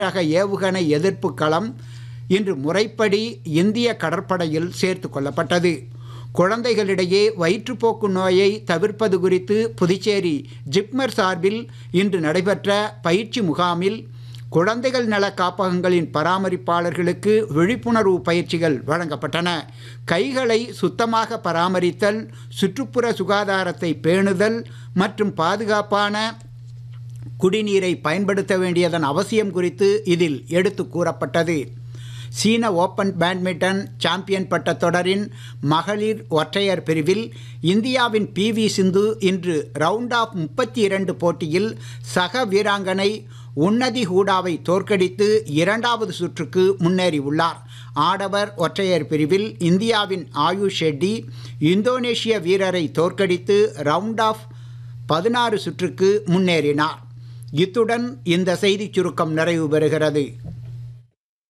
ரக ஏவுகணை எதிர்ப்பு களம் இன்று முறைப்படி இந்திய கடற்படையில் சேர்த்து கொள்ளப்பட்டது குழந்தைகளிடையே வயிற்றுப்போக்கு நோயை தவிர்ப்பது குறித்து புதுச்சேரி ஜிப்மர் சார்பில் இன்று நடைபெற்ற பயிற்சி முகாமில் குழந்தைகள் நல காப்பகங்களின் பராமரிப்பாளர்களுக்கு விழிப்புணர்வு பயிற்சிகள் வழங்கப்பட்டன கைகளை சுத்தமாக பராமரித்தல் சுற்றுப்புற சுகாதாரத்தை பேணுதல் மற்றும் பாதுகாப்பான குடிநீரை பயன்படுத்த வேண்டியதன் அவசியம் குறித்து இதில் எடுத்து கூறப்பட்டது சீன ஓபன் பேட்மிண்டன் சாம்பியன் பட்ட தொடரின் மகளிர் ஒற்றையர் பிரிவில் இந்தியாவின் பி வி சிந்து இன்று ரவுண்ட் ஆஃப் முப்பத்தி இரண்டு போட்டியில் சக வீராங்கனை உன்னதி ஹூடாவை தோற்கடித்து இரண்டாவது சுற்றுக்கு முன்னேறியுள்ளார் ஆடவர் ஒற்றையர் பிரிவில் இந்தியாவின் ஆயுஷ் ஷெட்டி இந்தோனேஷிய வீரரை தோற்கடித்து ரவுண்ட் ஆஃப் பதினாறு சுற்றுக்கு முன்னேறினார் இத்துடன் இந்த செய்திச் சுருக்கம் நிறைவு பெறுகிறது